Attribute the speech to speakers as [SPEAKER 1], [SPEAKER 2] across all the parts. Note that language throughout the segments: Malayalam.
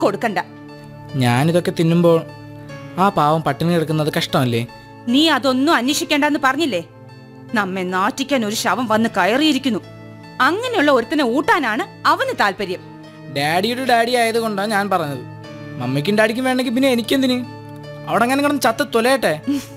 [SPEAKER 1] കൊടുക്കണ്ട
[SPEAKER 2] ഞാനിതൊക്കെ തിന്നുമ്പോൾ ആ പാവം പട്ടിണി കിടക്കുന്നത് കഷ്ടമല്ലേ
[SPEAKER 1] നീ അതൊന്നും അന്വേഷിക്കേണ്ടെന്ന് പറഞ്ഞില്ലേ നമ്മെ നാറ്റിക്കാൻ ഒരു ശവം വന്ന് കയറിയിരിക്കുന്നു അങ്ങനെയുള്ള ഒരുത്തനെ ഊട്ടാനാണ് അവന് താല്പര്യം
[SPEAKER 2] ഡാഡിയുടെ ഡാഡി ആയതുകൊണ്ടാണ് ഞാൻ പറഞ്ഞത് മമ്മിക്കും ഡാഡിക്കും വേണമെങ്കിൽ പിന്നെ എനിക്കെന്തിന് അവിടെ അങ്ങനെ കിടന്ന് ചത്ത് തൊലയട്ടെ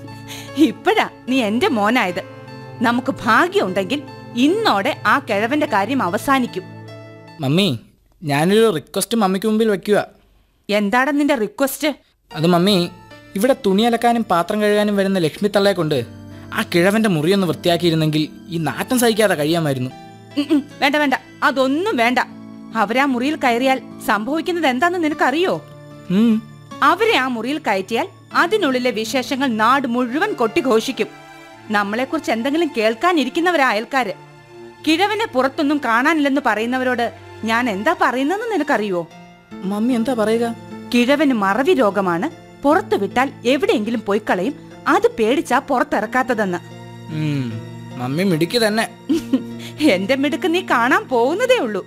[SPEAKER 1] ഇപ്പഴാ നീ എന്റെ മോനായത് നമുക്ക് ഭാഗ്യമുണ്ടെങ്കിൽ ഇന്നോടെ ആ കിഴവന്റെ കാര്യം അവസാനിക്കും
[SPEAKER 2] മമ്മി ഞാനൊരു റിക്വസ്റ്റ് മമ്മിക്ക് മുമ്പിൽ വെക്കുക
[SPEAKER 1] എന്താടാ നിന്റെ റിക്വസ്റ്റ്
[SPEAKER 2] അത് മമ്മി ഇവിടെ തുണി അലക്കാനും പാത്രം കഴുകാനും വരുന്ന ലക്ഷ്മി തള്ളയെ കൊണ്ട് ആ കിഴവന്റെ മുറിയൊന്ന് വൃത്തിയാക്കിയിരുന്നെങ്കിൽ ഈ നാറ്റം സഹിക്കാതെ കഴിയാമായിരുന്നു
[SPEAKER 1] ഉം ഉം, വേണ്ട വേണ്ട അതൊന്നും വേണ്ട അവരാ മുറിയിൽ കയറിയാൽ സംഭവിക്കുന്നത് എന്താന്ന് നിനക്കറിയോ
[SPEAKER 2] ഉം.
[SPEAKER 1] അവരെ ആ മുറിയിൽ കയറ്റിയാൽ അതിനുള്ളിലെ വിശേഷങ്ങൾ നാട് മുഴുവൻ കൊട്ടിഘോഷിക്കും നമ്മളെക്കുറിച്ച് എന്തെങ്കിലും കേൾക്കാനിരിക്കുന്നവരാ അയൽക്കാര് കിഴവനെ പുറത്തൊന്നും കാണാനില്ലെന്ന് പറയുന്നവരോട് ഞാൻ എന്താ പറയുന്നതെന്ന് നിനക്കറിയോ
[SPEAKER 2] മമ്മി എന്താ പറയുക
[SPEAKER 1] കിഴവന് മറവി രോഗമാണ് പുറത്തു വിട്ടാൽ എവിടെയെങ്കിലും പോയി കളയും അത് പേടിച്ചാ പുറത്തിറക്കാത്തതെന്ന്
[SPEAKER 2] ഉം. മമ്മി മിടുക്കി തന്നെ
[SPEAKER 1] എന്റെ മിടുക്ക് നീ കാണാൻ പോകുന്നതേ ഉള്ളൂ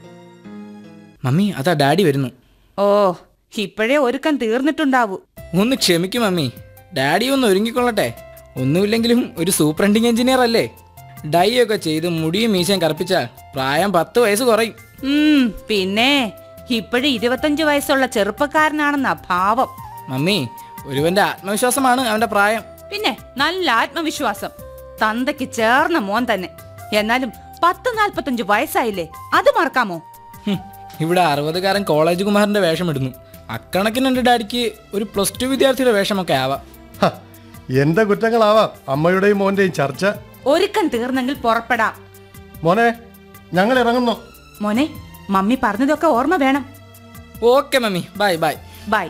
[SPEAKER 2] മമ്മി അതാ ഡാഡി വരുന്നു
[SPEAKER 1] ഓ ഇപ്പോഴേ ഒരുക്കം തീർന്നിട്ടുണ്ടാവൂ
[SPEAKER 2] ഒന്ന് ക്ഷമിക്കും മമ്മി ഡാഡി ഒന്ന് ഒരുങ്ങിക്കൊള്ളട്ടെ ഒന്നുമില്ലെങ്കിലും ഒരു സൂപ്രണ്ടിങ് എഞ്ചിനീയർ അല്ലേ ഡൈ ഒക്കെ ചെയ്ത് മുടിയും മീശയും കറുപ്പിച്ചാൽ പ്രായം പത്ത് വയസ്സ് കുറയും
[SPEAKER 1] ഉം പിന്നെ ഇപ്പോഴും ഇരുപത്തഞ്ചു വയസ്സുള്ള ചെറുപ്പക്കാരനാണെന്നാ ഭാവം
[SPEAKER 2] മമ്മി ഒരുവന്റെ ആത്മവിശ്വാസമാണ് അവന്റെ പ്രായം
[SPEAKER 1] പിന്നെ നല്ല ആത്മവിശ്വാസം തന്തയ്ക്ക് ചേർന്ന മോൻ തന്നെ എന്നാലും പത്ത് നാൽപ്പത്തഞ്ചു വയസ്സായില്ലേ അത് മറക്കാമോ
[SPEAKER 2] ഹും, ഇവിടെ അറുപതുകാരൻ കോളേജ് കുമാരന്റെ വേഷം ഇടുന്നു അക്കണക്കിന് എൻ്റെ ഡാഡിക്ക് ഒരു പ്ലസ് ടു വിദ്യാർത്ഥിയുടെ വേഷമൊക്കെ ആവാം
[SPEAKER 3] ഹ, എന്റെ കുറ്റങ്ങളാവാം അമ്മയുടെയും മോന്റെയും ചർച്ച
[SPEAKER 1] ഒരുക്കം തീർന്നെങ്കിൽ പുറപ്പെടാം
[SPEAKER 3] മോനെ ഞങ്ങൾ ഇറങ്ങുന്നു
[SPEAKER 1] മോനെ മമ്മി പറഞ്ഞതൊക്കെ ഓർമ്മ വേണം
[SPEAKER 2] okay mummy bye bye
[SPEAKER 1] bye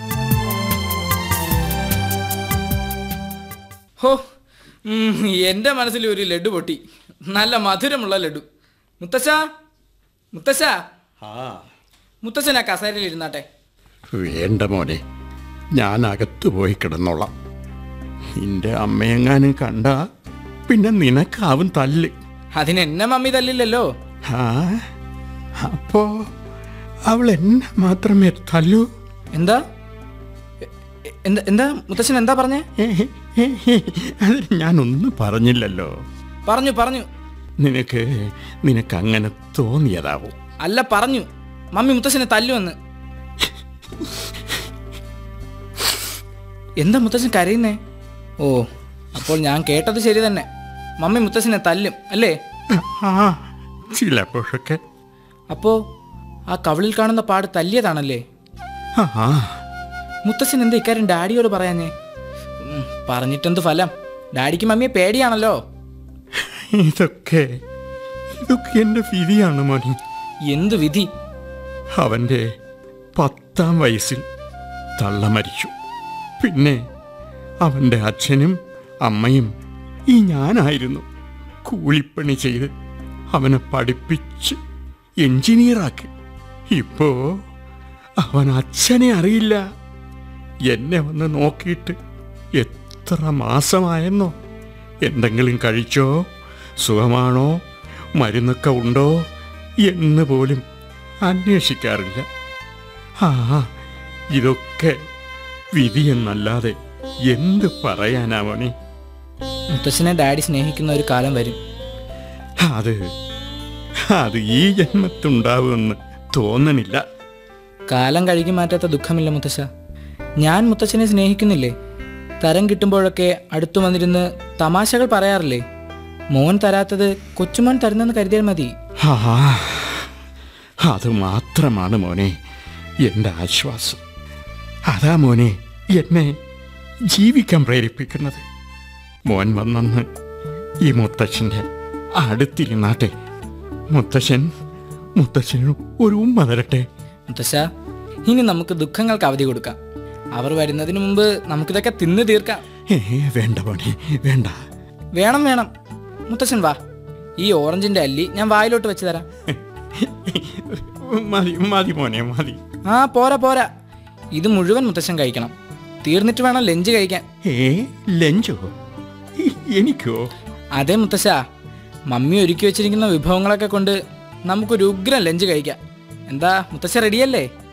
[SPEAKER 2] ഹോ ഉം, എൻ്റെ മനസ്സിൽ ഒരു ലഡു പൊട്ടി നല്ല മധുരമുള്ള ലഡു മുത്തശ്ശ മുത്തശ്ശ മുത്തശ്ശൻ ആ കസേരയിൽ ഇരുന്നാട്ടെ
[SPEAKER 4] വേണ്ട മോനെ ഞാൻ അകത്ത് പോയി കിടന്നോളാം നിന്റെ അമ്മയെങ്ങാനും കണ്ട പിന്നെ നിനക്കാവും തല്ല്
[SPEAKER 2] അതിന് എന്നെ മമ്മി തല്ലില്ലല്ലോ
[SPEAKER 4] ആ അപ്പോ അവൾ എന്നെ മാത്രമേ തല്ലൂ
[SPEAKER 2] എന്താ എ- എ- എന്താ എന്താ മുത്തശ്ശൻ എന്താ പറഞ്ഞേ
[SPEAKER 4] അതിന് ഞാനൊന്നും പറഞ്ഞില്ലല്ലോ
[SPEAKER 2] പറഞ്ഞു പറഞ്ഞു
[SPEAKER 4] നിനക്ക് നിനക്ക് അങ്ങനെ തോന്നിയതാവും
[SPEAKER 2] അല്ല പറഞ്ഞു മമ്മി മുത്തശ്ശനെ തല്ലുവന്ന് എന്താ മുത്തശ്ശൻ കരയുന്നേ ഓ അപ്പോൾ ഞാൻ കേട്ടത് ശരി തന്നെ മമ്മി മുത്തശ്ശനെ തല്ലും അല്ലേ
[SPEAKER 4] ആ ചിലപ്പോഴൊക്കെ
[SPEAKER 2] അപ്പോ ആ കവിളിൽ കാണുന്ന പാട് തല്ലിയതാണല്ലേ
[SPEAKER 4] ആ
[SPEAKER 2] മുത്തശ്ശൻ എന്താ ഇക്കാര്യം ഡാഡിയോട് പറയാഞ്ഞേ ഉം, പറഞ്ഞിട്ടെന്ത് ഫലം ഡാഡിക്ക് മമ്മിയെ പേടിയാണല്ലോ
[SPEAKER 4] ഇതൊക്കെ ഇതൊക്കെ എൻ്റെ വിധിയാണ് മോനെ
[SPEAKER 2] എന്ത് വിധി
[SPEAKER 4] അവൻ്റെ പത്താം വയസ്സിൽ തള്ള മരിച്ചു പിന്നെ അവൻ്റെ അച്ഛനും അമ്മയും ഈ ഞാനായിരുന്നു കൂലിപ്പണി ചെയ്ത് അവനെ പഠിപ്പിച്ച് എഞ്ചിനീയറാക്കി ഇപ്പോ അവൻ അച്ഛനെ അറിയില്ല എന്നെ വന്ന് നോക്കിയിട്ട് എത്ര മാസമായെന്നോ എന്തെങ്കിലും കഴിച്ചോ സുഖമാണോ മരുന്നൊക്കെ ഉണ്ടോ എന്ന് പോലും അന്വേഷിക്കാറില്ല ആ ഇതൊക്കെ വിധിയെന്നല്ലാതെ എന്ത് പറയാനാ മോനെ
[SPEAKER 2] മുത്തശ്ശനെ ഡാഡി സ്നേഹിക്കുന്ന ഒരു കാലം വരും
[SPEAKER 4] അത് അത് ഈ ജന്മത്തുണ്ടാവുമെന്ന് തോന്നണില്ല
[SPEAKER 2] കാലം കഴുകി മാറ്റാത്ത ദുഃഖമില്ല മുത്തശ്ശ ഞാൻ മുത്തശ്ശനെ സ്നേഹിക്കുന്നില്ലേ തരം കിട്ടുമ്പോഴൊക്കെ അടുത്തു വന്നിരുന്ന് തമാശകൾ പറയാറില്ലേ മോൻ തരാത്തത് കൊച്ചുമോൻ തരുന്നെന്ന് കരുതിയാൽ മതി
[SPEAKER 4] ആ അത് മാത്രമാണ് മോനെ എൻ്റെ ആശ്വാസം അതാ മോനെ എന്നെ ജീവിക്കാൻ പ്രേരിപ്പിക്കുന്നത് മോൻ വന്നെന്ന് ഈ മുത്തച്ഛൻ്റെ അടുത്തിരുന്നാട്ടെ മുത്തച്ഛൻ മുത്തച്ഛന് ഒരു ഉമ്മ തരട്ടെ
[SPEAKER 2] മുത്തശ്ശ ഇനി നമുക്ക് ദുഃഖങ്ങൾക്ക് അവധി കൊടുക്കാം അവർ വരുന്നതിന് മുമ്പ് നമുക്കിതൊക്കെ തിന്നു തീർക്കാം
[SPEAKER 4] ഏ വേണ്ട മോനെ വേണ്ട
[SPEAKER 2] വേണം വേണം മുത്തശ്ശൻ വാ ഈ ഓറഞ്ചിന്റെ അല്ലി ഞാൻ വായിലോട്ട് വെച്ച് തരാം
[SPEAKER 4] മതി മതി മോനെ മതി
[SPEAKER 2] ആ പോരാ പോരാ ഇത് മുഴുവൻ മുത്തശ്ശൻ കഴിക്കണം തീർന്നിട്ട് വേണം ലഞ്ച് കഴിക്കാൻ
[SPEAKER 4] ഏ ലഞ്ചോ ഇ- എനിക്കോ
[SPEAKER 2] അതെ മുത്തശ്ശ മമ്മി ഒരുക്കി വെച്ചിരിക്കുന്ന വിഭവങ്ങളൊക്കെ കൊണ്ട് നമുക്കൊരു ഉഗ്രം ലഞ്ച് കഴിക്കാം എന്താ മുത്തശ്ശ റെഡിയല്ലേ